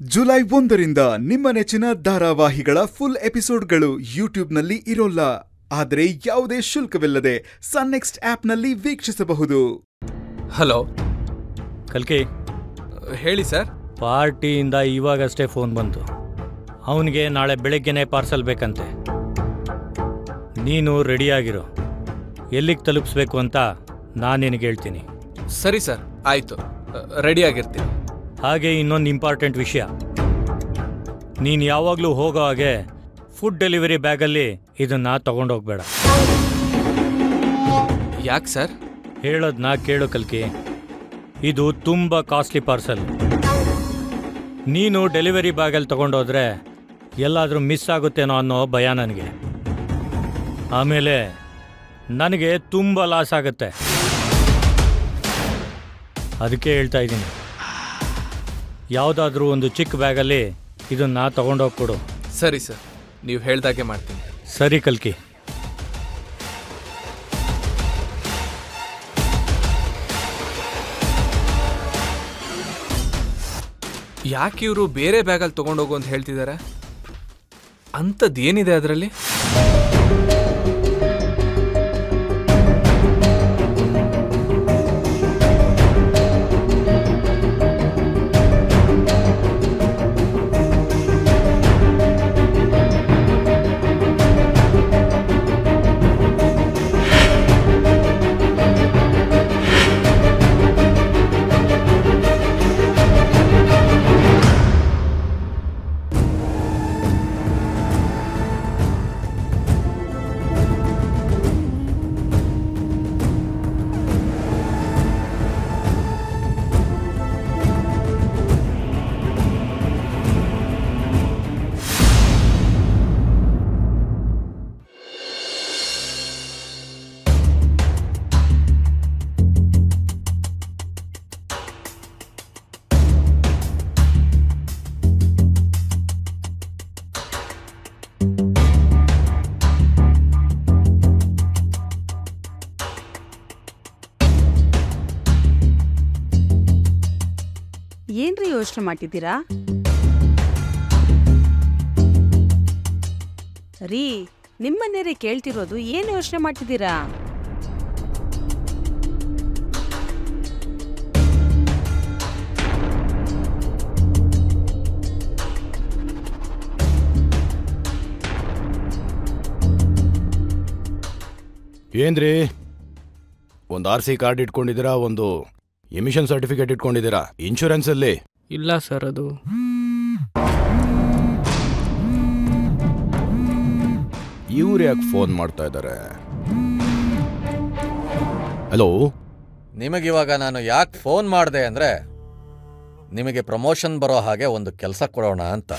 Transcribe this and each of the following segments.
July ಒಂದರಿಂದ ನಿಮ್ಮ ನೆಚ್ಚಿನ ಧಾರಾವಾಹಿಗಳ ಫುಲ್ ಎಪಿಸೋಡ್ಗಳು ಯೂಟ್ಯೂಬ್ನಲ್ಲಿ ಇರೋಲ್ಲ ಆದರೆ ಯಾವುದೇ ಶುಲ್ಕವಿಲ್ಲದೆ ಸನ್ ನೆಕ್ಸ್ಟ್ ಆಪ್ನಲ್ಲಿ ವೀಕ್ಷಿಸಬಹುದು ಹಲೋ ಕಲ್ಕಿ ಹೇಳಿ ಸರ್ ಪಾರ್ಟಿಯಿಂದ ಇವಾಗಷ್ಟೇ ಫೋನ್ ಬಂತು ಅವನಿಗೆ ನಾಳೆ ಬೆಳಗ್ಗೆನೇ ಪಾರ್ಸಲ್ ಬೇಕಂತೆ ನೀನು ರೆಡಿಯಾಗಿರು ಎಲ್ಲಿಗೆ ತಲುಪಿಸ್ಬೇಕು ಅಂತ ನಾನು ನಿನಗೆ ಹೇಳ್ತೀನಿ ಸರಿ ಸರ್ ಆಯಿತು ರೆಡಿ ಆಗಿರ್ತೀನಿ ಹಾಗೆ ಇನ್ನೊಂದು ಇಂಪಾರ್ಟೆಂಟ್ ವಿಷಯ ನೀನು ಯಾವಾಗಲೂ ಹೋಗೋ ಹಾಗೆ ಫುಡ್ ಡೆಲಿವರಿ ಬ್ಯಾಗಲ್ಲಿ ಇದನ್ನು ತಗೊಂಡೋಗ್ಬೇಡ ಯಾಕೆ ಸರ್ ಹೇಳೋದನ್ನ ಕೇಳು ಕಲ್ಕಿ ಇದು ತುಂಬ ಕಾಸ್ಟ್ಲಿ ಪಾರ್ಸಲ್ ನೀನು ಡೆಲಿವರಿ ಬ್ಯಾಗಲ್ಲಿ ತಗೊಂಡೋದ್ರೆ ಎಲ್ಲಾದರೂ ಮಿಸ್ ಆಗುತ್ತೇನೋ ಅನ್ನೋ ಭಯ ನನಗೆ ಆಮೇಲೆ ನನಗೆ ತುಂಬ ಲಾಸ್ ಆಗುತ್ತೆ ಅದಕ್ಕೆ ಹೇಳ್ತಾ ಇದ್ದೀನಿ ಯಾವುದಾದ್ರೂ ಒಂದು ಚಿಕ್ಕ ಬ್ಯಾಗಲ್ಲಿ ಇದನ್ನು ತಗೊಂಡೋಗ್ಕೊಡು ಸರಿ ಸರ್ ನೀವು ಹೇಳ್ದಾಗೆ ಮಾಡ್ತೀನಿ ಸರಿ ಕಲ್ಕಿ ಯಾಕೆ ಇವರು ಬೇರೆ ಬ್ಯಾಗಲ್ಲಿ ತೊಗೊಂಡೋಗು ಅಂತ ಹೇಳ್ತಿದ್ದಾರೆ ಅಂಥದ್ದು ಏನಿದೆ ಅದರಲ್ಲಿ ಏನ್ರಿ ಯೋಚನೆ ಮಾಡ್ತಿದ್ದೀರಾ ರೀ ನಿಮ್ಮನ್ನೇರಿ ಕೇಳ್ತಿರೋದು ಏನ್ ಯೋಚನೆ ಮಾಡ್ತಿದ್ದೀರಾ ಏನ್ರಿ ಒಂದು ಆರ್ ಸಿ ಕಾರ್ಡ್ ಇಟ್ಕೊಂಡಿದ್ದೀರಾ ಒಂದು ಎಮಿಷನ್ ಸರ್ಟಿಫಿಕೇಟ್ ಇಟ್ಕೊಂಡಿದ್ದೀರಾ ಇನ್ಶೂರೆನ್ಸ್ ಅಲ್ಲಿ ಇಲ್ಲ ಸರ್ ಅದು ಇವ್ರು ಯಾಕೆ ಫೋನ್ ಮಾಡ್ತಾ ಇದ್ದಾರೆ ಹಲೋ ನಿಮಗಿವಾಗ ನಾನು ಯಾಕೆ ಫೋನ್ ಮಾಡಿದೆ ಅಂದರೆ ನಿಮಗೆ ಪ್ರಮೋಷನ್ ಬರೋ ಹಾಗೆ ಒಂದು ಕೆಲಸ ಕೊಡೋಣ ಅಂತ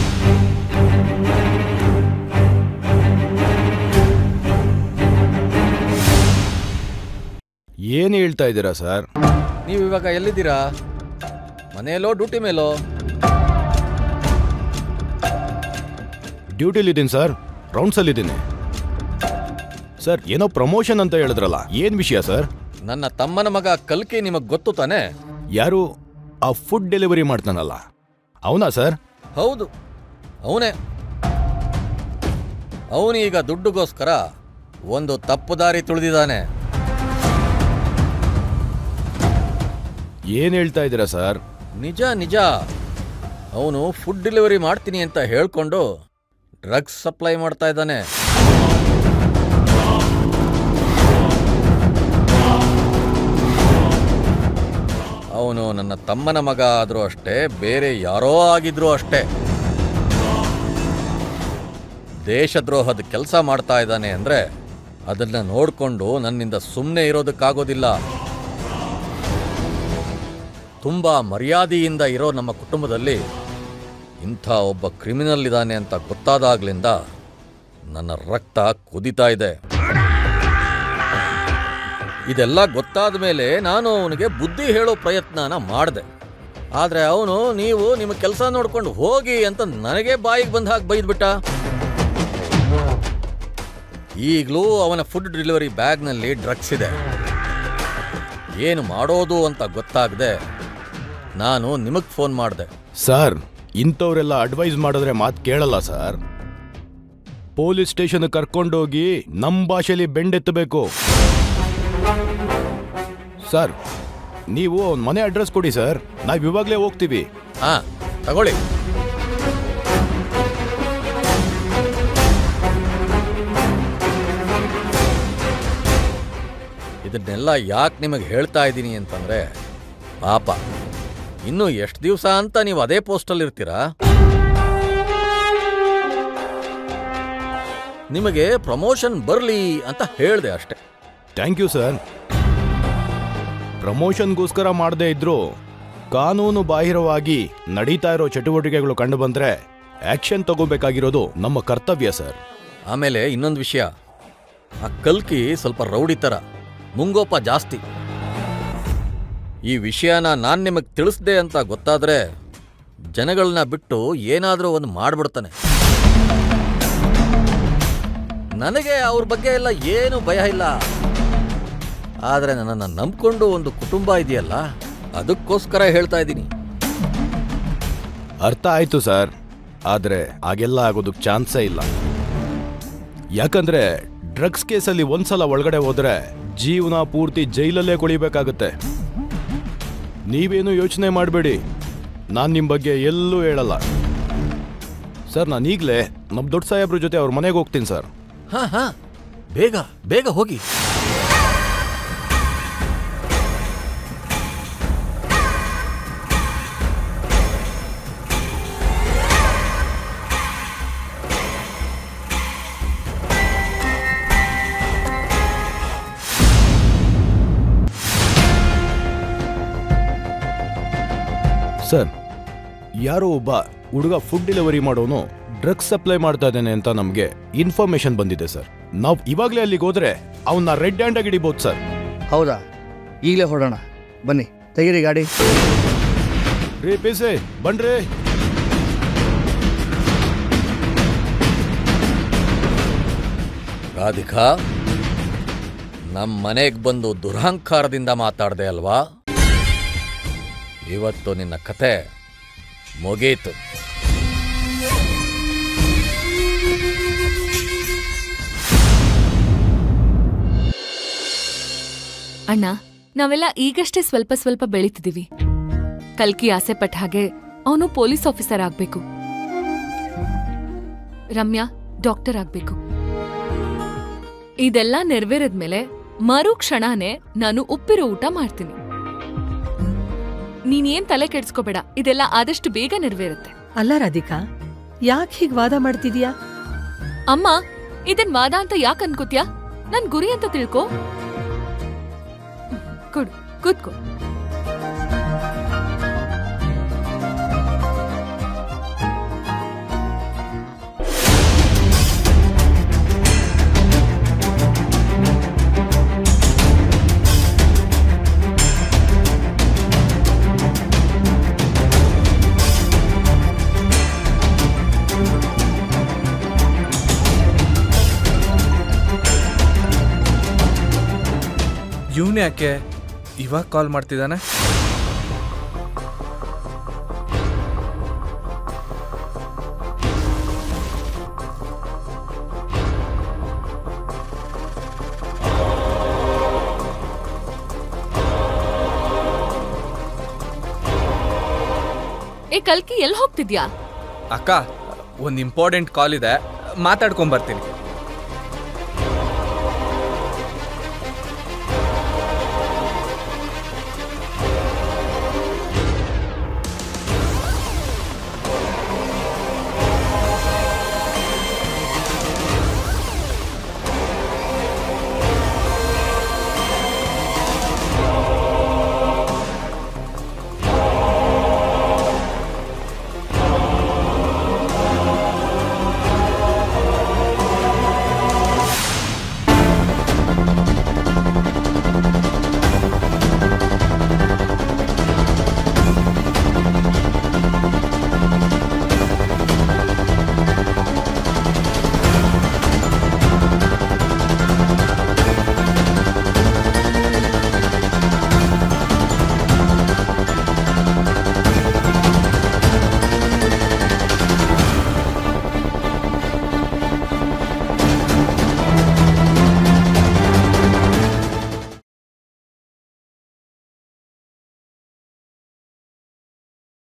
ಏನು ಹೇಳ್ತಾ ಇದ್ದೀರಾ ಸರ್ ನೀವು ಇವಾಗ ಎಲ್ಲಿದ್ದೀರಾ ಮನೆಯಲ್ಲೋ ಡ್ಯೂಟಿ ಮೇಲೋ ಡ್ಯೂಟಿಲಿದ್ದೀನಿ ಸರ್ ರೌಂಡ್ಸಲ್ಲಿದ್ದೀನಿ ಸರ್ ಏನೋ ಪ್ರಮೋಷನ್ ಅಂತ ಹೇಳಿದ್ರಲ್ಲ ಏನು ವಿಷಯ ಸರ್ ನನ್ನ ತಮ್ಮನ ಮಗ ಕಲ್ಕಿ ನಿಮಗೆ ಗೊತ್ತು ತಾನೆ ಯಾರು ಆ ಫುಡ್ ಡೆಲಿವರಿ ಮಾಡ್ತಾನಲ್ಲ ಅವನಾ ಸರ್ ಹೌದು ಅವನೇ ಅವನೀಗ ದುಡ್ಡುಗೋಸ್ಕರ ಒಂದು ತಪ್ಪು ದಾರಿ ತುಳಿದಿದ್ದಾನೆ ಏನು ಹೇಳ್ತಾ ಇದ್ದೀರಾ ಸರ್ ನಿಜ ನಿಜ ಅವನು ಫುಡ್ ಡೆಲಿವರಿ ಮಾಡ್ತೀನಿ ಅಂತ ಹೇಳ್ಕೊಂಡು ಡ್ರಗ್ಸ್ ಸಪ್ಲೈ ಮಾಡ್ತಾ ಇದ್ದಾನೆ ಅವನು ನನ್ನ ತಮ್ಮನ ಮಗ ಆದರೂ ಅಷ್ಟೇ ಬೇರೆ ಯಾರೋ ಆಗಿದ್ರೂ ಅಷ್ಟೇ ದೇಶದ್ರೋಹದ ಕೆಲಸ ಮಾಡ್ತಾ ಇದ್ದಾನೆ ಅಂದರೆ ಅದನ್ನ ನೋಡಿಕೊಂಡು ನನ್ನಿಂದ ಸುಮ್ಮನೆ ಇರೋದಕ್ಕಾಗೋದಿಲ್ಲ ತುಂಬ ಮರ್ಯಾದೆಯಿಂದ ಇರೋ ನಮ್ಮ ಕುಟುಂಬದಲ್ಲಿ ಇಂಥ ಒಬ್ಬ ಕ್ರಿಮಿನಲ್ ಇದ್ದಾನೆ ಅಂತ ಗೊತ್ತಾದಾಗ್ಲಿಂದ ನನ್ನ ರಕ್ತ ಕುದಿತಾ ಇದೆ ಇದೆಲ್ಲ ಗೊತ್ತಾದ ಮೇಲೆ ನಾನು ಅವನಿಗೆ ಬುದ್ಧಿ ಹೇಳೋ ಪ್ರಯತ್ನನ ಮಾಡಿದೆ ಆದರೆ ಅವನು ನೀವು ನಿಮ್ಮ ಕೆಲಸ ನೋಡ್ಕೊಂಡು ಹೋಗಿ ಅಂತ ನನಗೆ ಬಾಯಿಗೆ ಬಂದ ಹಾಗೆ ಬೈದ್ಬಿಟ್ಟ ಈಗಲೂ ಅವನ ಫುಡ್ ಡೆಲಿವರಿ ಬ್ಯಾಗ್ನಲ್ಲಿ ಡ್ರಗ್ಸ್ ಇದೆ ಏನು ಮಾಡೋದು ಅಂತ ಗೊತ್ತಾಗದೆ ನಾನು ನಿಮಗೆ ಫೋನ್ ಮಾಡಿದೆ ಸರ್ ಇಂಥವ್ರೆಲ್ಲ ಅಡ್ವೈಸ್ ಮಾಡಿದ್ರೆ ಮಾತು ಕೇಳಲ್ಲ ಸರ್ ಪೊಲೀಸ್ ಸ್ಟೇಷನ್ ಕರ್ಕೊಂಡೋಗಿ ನಮ್ಮ ಭಾಷೆಲಿ ಬೆಂಡೆತ್ತಬೇಕು ಸರ್ ನೀವು ಅವ್ನ್ ಮನೆ ಅಡ್ರೆಸ್ ಕೊಡಿ ಸರ್ ನಾವು ಇವಾಗಲೇ ಹೋಗ್ತೀವಿ ಹಾ ತಗೊಳ್ಳಿ ಇದನ್ನೆಲ್ಲ ಯಾಕೆ ನಿಮಗೆ ಹೇಳ್ತಾ ಇದ್ದೀನಿ ಅಂತಂದ್ರೆ ಪಾಪ ಇನ್ನು ಎಷ್ಟು ದಿವಸ ಅಂತ ನೀವು ಅದೇ ಪೋಸ್ಟಲ್ಲಿ ಇರ್ತೀರಾ ನಿಮಗೆ ಪ್ರಮೋಷನ್ ಬರಲಿ ಅಂತ ಹೇಳಿದೆ ಅಷ್ಟೆ ಥ್ಯಾಂಕ್ ಯು ಸರ್ ಪ್ರಮೋಷನ್ಗೋಸ್ಕರ ಮಾಡದೇ ಇದ್ರು ಕಾನೂನು ಬಾಹಿರವಾಗಿ ನಡೀತಾ ಇರೋ ಚಟುವಟಿಕೆಗಳು ಕಂಡು ಬಂದ್ರೆ ಆಕ್ಷನ್ ತಗೋಬೇಕಾಗಿರೋದು ನಮ್ಮ ಕರ್ತವ್ಯ ಸರ್ ಆಮೇಲೆ ಇನ್ನೊಂದು ವಿಷಯ ಆ ಕಲ್ಕಿ ಸ್ವಲ್ಪ ರೌಡಿ ಥರ ಮುಂಗೋಪ ಜಾಸ್ತಿ ಈ ವಿಷಯನ ನಾನು ನಿಮಗೆ ತಿಳಿಸ್ದೆ ಅಂತ ಗೊತ್ತಾದ್ರೆ ಜನಗಳನ್ನ ಬಿಟ್ಟು ಏನಾದರೂ ಒಂದು ಮಾಡ್ಬಿಡ್ತಾನೆ ನನಗೆ ಅವ್ರ ಬಗ್ಗೆ ಎಲ್ಲ ಏನು ಭಯ ಇಲ್ಲ ಆದರೆ ನನ್ನನ್ನು ನಂಬ್ಕೊಂಡು ಒಂದು ಕುಟುಂಬ ಇದೆಯಲ್ಲ ಅದಕ್ಕೋಸ್ಕರ ಹೇಳ್ತಾ ಇದ್ದೀನಿ ಅರ್ಥ ಆಯ್ತು ಸರ್ ಆದ್ರೆ ಹಾಗೆಲ್ಲ ಆಗೋದಕ್ಕೆ ಚಾನ್ಸೇ ಇಲ್ಲ ಯಾಕಂದ್ರೆ ಡ್ರಗ್ಸ್ ಕೇಸಲ್ಲಿ ಒಂದ್ಸಲ ಒಳಗಡೆ ಹೋದ್ರೆ ಜೀವನ ಪೂರ್ತಿ ಜೈಲಲ್ಲೇ ಕುಳಿಬೇಕಾಗುತ್ತೆ ನೀವೇನು ಯೋಚನೆ ಮಾಡಬೇಡಿ ನಾನು ನಿಮ್ಮ ಬಗ್ಗೆ ಎಲ್ಲೂ ಹೇಳಲ್ಲ ಸರ್ ನಾನು ಈಗಲೇ ನಮ್ಮ ದೊಡ್ಡ ಸಾಹೇಬ್ರ ಜೊತೆ ಅವ್ರ ಮನೆಗೆ ಹೋಗ್ತೀನಿ ಸರ್ ಹಾ ಹಾ ಬೇಗ ಬೇಗ ಹೋಗಿ ಸರ್ ಯಾರೋ ಒಬ್ಬ ಹುಡುಗ ಫುಡ್ ಡೆಲಿವರಿ ಮಾಡೋನು ಡ್ರಗ್ಸ್ ಸಪ್ಲೈ ಮಾಡ್ತಾ ಇದ್ದಾನೆ ಅಂತ ನಮಗೆ ಇನ್ಫಾರ್ಮೇಶನ್ ಬಂದಿದೆ ಸರ್ ನಾವು ಇವಾಗಲೇ ಅಲ್ಲಿಗೆ ಹೋದ್ರೆ ಅವನ್ನ ರೆಡ್ ಹ್ಯಾಂಡ್ ಆಗಿ ಹಿಡಿಬೋದು ಸರ್ ಹೌದಾ ಈಗಲೇ ಹೊರಡೋಣ ಬನ್ನಿ ತೆಗೀರಿ ಗಾಡಿ ರೇ ಪೇಸೆ ಬನ್ರಿ ರಾಧಿಕಾ ನಮ್ಮ ಮನೆಗೆ ಬಂದು ದುರಹಂಕಾರದಿಂದ ಮಾತಾಡ್ದೆ ಅಲ್ವಾ ಇವತ್ತು ನಿನ್ನ ಕತೆ ಮುಗೀತು ಅಣ್ಣ ನಾವೆಲ್ಲ ಈಗಷ್ಟೇ ಸ್ವಲ್ಪ ಸ್ವಲ್ಪ ಬೆಳೀತಿದೀವಿ ಕಲ್ಕಿ ಆಸೆ ಪಟ್ಟ ಹಾಗೆ ಅವನು ಪೊಲೀಸ್ ಆಫೀಸರ್ ಆಗ್ಬೇಕು ರಮ್ಯಾ ಡಾಕ್ಟರ್ ಆಗ್ಬೇಕು ಇದೆಲ್ಲ ನೆರವೇರದ್ಮೇಲೆ ಮರು ಕ್ಷಣನೇ ನಾನು ಉಪ್ಪಿರೋ ಊಟ ಮಾಡ್ತೀನಿ ನೀನೇನ್ ತಲೆ ಕೆಡ್ಸ್ಕೋಬೇಡ ಇದೆಲ್ಲ ಆದಷ್ಟು ಬೇಗ ನೆರವೇರುತ್ತೆ ಅಲ್ಲ ರಾಧಿಕಾ ಯಾಕೆ ಹೀಗ್ ವಾದ ಮಾಡ್ತಿದ್ಯಾ ಅಮ್ಮ ಇದನ್ ವಾದ ಅಂತ ಯಾಕ್ ಅನ್ಕೋತ್ಯಾ ನನ್ ಗುರಿ ಅಂತ ತಿಳ್ಕೊ ಕೊಡು ಕೂತ್ಕೋ ಇವನ್ ಯಾಕೆ ಇವಾಗ ಕಾಲ್ ಮಾಡ್ತಿದ್ದಾನೆ ಏ ಕಲ್ಕಿ ಎಲ್ ಹೋಗ್ತಿದ್ಯಾ ಅಕ್ಕ ಒಂದು ಇಂಪಾರ್ಟೆಂಟ್ ಕಾಲ್ ಇದೆ ಮಾತಾಡ್ಕೊಂಡ್ ಬರ್ತೀನಿ